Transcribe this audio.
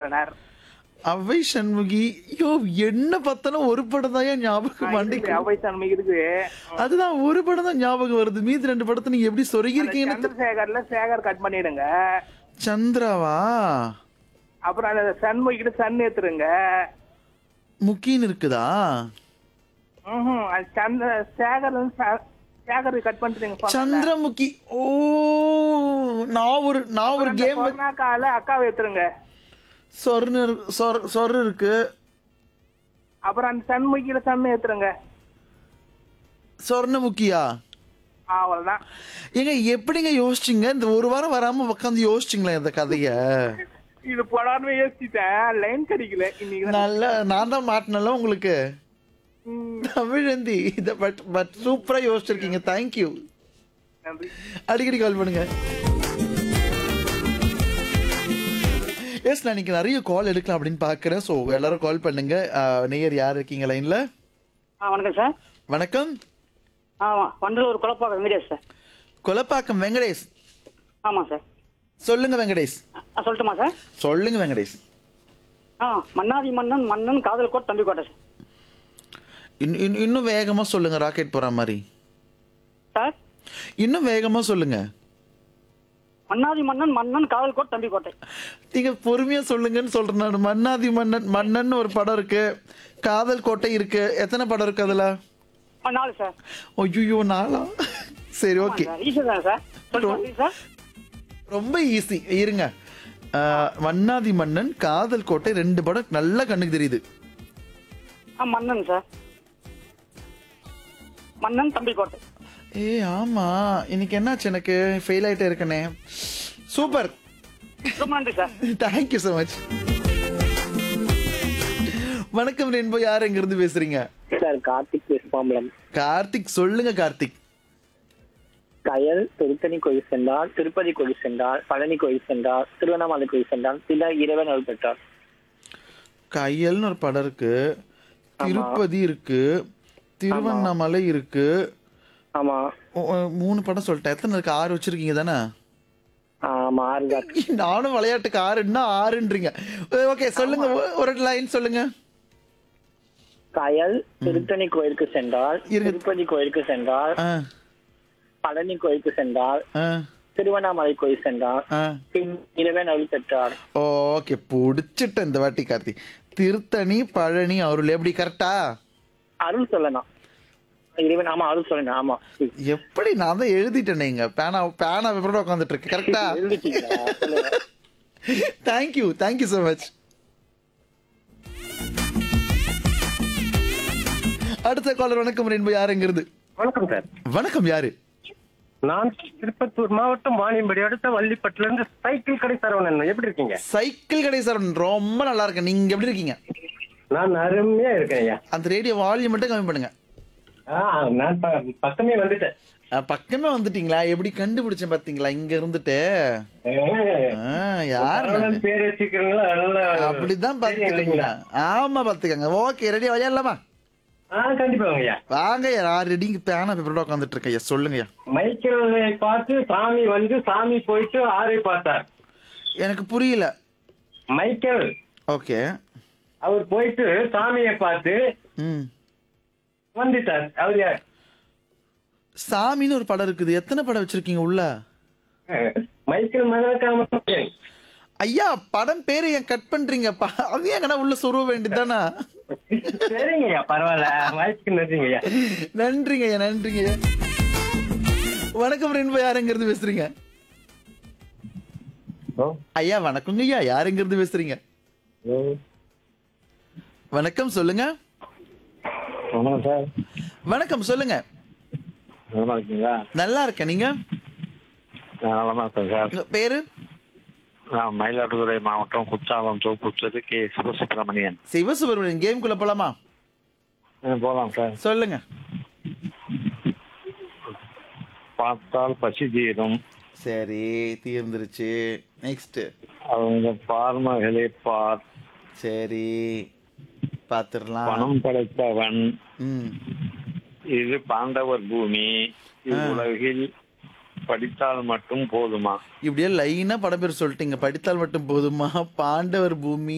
இயக்குனர் அவை சண்முகி ஐயோ என்ன பார்த்தாலும் ஒரு படம் தான் ஏன் ஞாபகம் மண்டைக்கு அவை தன்மைக்கு இருக்கு அதுதான் ஒரு படம் தான் ஞாபகம் வருது மீதி ரெண்டு படத்தை நீங்க எப்படி சொருகிருக்கீங்கன்னு தெ- சந்திரசேகர்ல சேகர் கட் பண்ணிடுங்க சந்திராவா அப்புறம் அந்த சண்முகிட்டு சன் ஏத்துருங்க முக்கின்னு இருக்குதா ம்ஹும். அது சந்திர சேகர் வந்து ச- சேகர் கட் பண்ணிட்டுங்க சந்திரமுகி ஓ நான் ஒரு நான் ஒரு கேம் கொரோனாக்கால அக்காவை ஏத்துருங்க சொர்னு சொர் சொர் இருக்கு அப்புறம் அந்த சண்முகில சன் ஏத்துருங்க சொர்ணமுகியா அவ்வளவுதான் ஏங்க எப்படிங்க யோசிச்சீங்க இந்த ஒரு வாரம் வராம உட்காந்து யோசிச்சிங்களா இந்த கதைய இது போடாம யோசிச்சுட்டேன் லைன் கிடைக்கல இன்னைக்கு தான். நல்ல நான் தான் மாட்டினல உங்களுக்கு ம், தமிழந்தி இத பட் பட் சூப்பரா யோசிச்சிருக்கீங்க தேங்க்யூ நன்றி அடிக்கடி கால் பண்ணுங்க எஸ் நான் இன்னைக்கு நிறைய கால் எடுக்கலாம் அப்படின்னு பாக்குறேன் ஸோ எல்லாரும் கால் பண்ணுங்க அஹ், நேயர் யார் இருக்கீங்க லைன்ல ஆ வணக்கம் சார் வணக்கம் ஆமாம் வண்டலூர் குழப்பாக்கம் வெங்கடேஷ் சார் கொலப்பாக்கம் வெங்கடேஷ் ஆமாம் சார் சொல்லுங்க வெங்கடேஷ் ஆ சொல்லட்டுமா சார் சொல்லுங்க வெங்கடேஷ் ஆ மன்னாதி மன்னன் மன்னன் காதல் கோட் தம்பி கோட்டை சார் இன்- இன்- இன்னும் வேகமா சொல்லுங்க ராக்கெட் போற மாதிரி சார் இன்னும் வேகமா சொல்லுங்க மன்னாதி மன்னன் மன்னன் காதல் கோட் தம்பி கோட்டை நீங்க பொறுமையா சொல்லுங்கன்னு சொல்றேன் நான் மன்னாதி மன்னன் மன்னன் ஒரு படம் இருக்கு காதல் கோட்டை இருக்கு எத்தனை படம் இருக்கு அதுல ஆ நாலு சார் ஐயோ நாளா சரி ஓகே சார் ஈஸி தானே சார் சொல்லுங்க சார் ரொம்ப ஈஸி இருங்க ஆஹ், மன்னாதி மன்னன் காதல் கோட்டை ரெண்டு படம் நல்லா கண்ணுக்கு தெரியுது ஆ மன்னன் சார் மன்னன் தம்பி கோட்டை ஏ ஆமா இன்னைக்கு என்னாச்சு எனக்கு ஃபெயில் ஆயிட்டே இருக்கனே சூப்பர் ரொம்ப நன்றி சார் தேங்க்யூ so மச் வணக்கம் ரென்போ யார் எங்க இருந்து பேசுறீங்க சார் கார்த்திக் விஸ்வாம்பலம் கார்த்திக் சொல்லுங்க கார்த்திக் கயல் திருத்தணி கோயில் சென்றால் திருப்பதி கோயில் சென்றால் பழனி கோயில் சென்றால் திருவண்ணாமலை கோயில் சென்றால் சில இறைவன் அருள் பெற்றார் கையல்னு ஒரு படம் இருக்கு திருப்பதி இருக்கு திருவண்ணாமலை இருக்கு ஆமா ஓ, ஓ, மூணு படம் சொல்லிட்டேன் எத்தனை இருக்கு ஆறு வச்சிருக்கீங்க தானே ஆமா ஆறுகார் நானும் விளையாட்டுக்கு ஆறுன்னா ஆறுன்றீங்க ஓகே சொல்லுங்க ஒ- ஒரு லைன் சொல்லுங்க கயல் திருத்தணி கோயிலுக்கு சென்றால் இருங்க. திருப்பதி கோயிலுக்கு சென்றால் ஆ, பழனி கோயிலுக்கு சென்றால் ஆ, திருவண்ணாமலை கோயில் சென்றால் ஆ. பின் இறைவன் அருள் பெற்றார் ஓகே புடிச்சிட்டேன் இந்த வாட்டி கார்த்தி திருத்தணி பழனி அருள் எப்படி கரெக்டா அருள் சொல்லலாம் இறைவன் ஆமா அருள் சொல்லணும் ஆமா எப்படி நான் தான் எழுதிட்டேனே இங்க பேனா பேனா பேப்பரோட உட்காந்துட்டு இருக்கேன் கரெக்டா எழுதிட்டீங்களா? சொல்லுங்க. தேங்க்யூ தேங்க்யூ ஸோ மச் அடுத்த காலர் வணக்கம் ரென்பு யார் எங்க இருந்து வணக்கம் சார் வணக்கம் யாரு நான் திருப்பத்தூர் மாவட்டம் வாணியம்படி அடுத்த வள்ளிப்பட்டுல இருந்து சைக்கிள் கடை சரவணன் எப்படி இருக்கீங்க சைக்கிள் கடை சார் ரொம்ப நல்லா இருக்கேன் நீங்க எப்படி இருக்கீங்க நான் அருமையா இருக்கேன் ஐயா அந்த ரேடியோ வால்யூம் மட்டும் கம்மி பண்ணுங்க ஆ, நான் ப- பக்கமே வந்துட்டேன் அஹ், பக்கமே வந்துட்டீங்களா எப்படி கண்டுபிடிச்சேன் பாத்தீங்களா இங்க இருந்துட்டு ஏ, ஆஹ், யார் சரவணன் நானு? பேர் வச்சுக்கிறீங்களா நல்லா அப்படிதான் தெரியும் பாத்துக்கீங்களா இல்லைங்களா? ஆமா பாத்துக்கங்க ஓகே ரெடியா விளையாடலாமா ஆ கண்டிப்பா ஐயா வாங்க நான் ரெடி பேனா பேப்பரோட உட்காந்துட்டு இருக்கேன் ஐயா, சொல்லுங்க ஐயா. மைக்கேலை பார்த்து சாமி வந்து சாமி போயிட்டு ஆரை பார்த்தார் எனக்கு புரியல மைக்கேல் ஓகே அவர் போயிட்டு சாமியை பார்த்து ம் வந்துட்டார் அவர் யார் சாமின்னு ஒரு படம் இருக்குது எத்தனை படம் வச்சிருக்கீங்க உள்ள மைக்கேல் மதக்காம ஐயா படம் பேரு ஏன் கட் பண்றீங்க ப- அது எங்கன்னா உள்ள சொருவ வேண்டியதானா சரிங்க ஐயா பரவாயில்ல வாய்ப்புக்கு நன்றிங்க ஐயா நன்றிங்க ஐயா நன்றிங்க ஐயா வணக்கம் ரெண்டு யார் எங்க இருந்து பேசுறீங்க ஐயா வணக்கங்க ஐயா யார் எங்க இருந்து பேசுறீங்க வணக்கம் சொல்லுங்க வணக்கம் சார் வணக்கம் சொல்லுங்க நல்லா இருக்கீங்களா நல்லா இருக்கேன் நீங்க நான் நலமா இருக்கேன் சார் உங்க பேரு நான் மயிலாடுதுறை மாவட்டம் குற்றாலம் தோப்புச்சது கே சிவசுப்பிரமணியன் சிவசுப்ரமணியன் கேம்குள்ள போலாமா போகலாம் சார் சொல்லுங்க பார்த்தால் பசி தீரும் சரி தீர்ந்துருச்சு நெக்ஸ்ட் அவங்க பார்மகளே பார் சரி பாத்துடலாம் பணம் படைத்தவன் ம் இது பாண்டவர் பூமி இவ்வுலகில் படித்தால் மட்டும் போதுமா இப்படியே லைனா படம் பேர் சொல்லிட்டீங்க படித்தால் மட்டும் போதுமா பாண்டவர் பூமி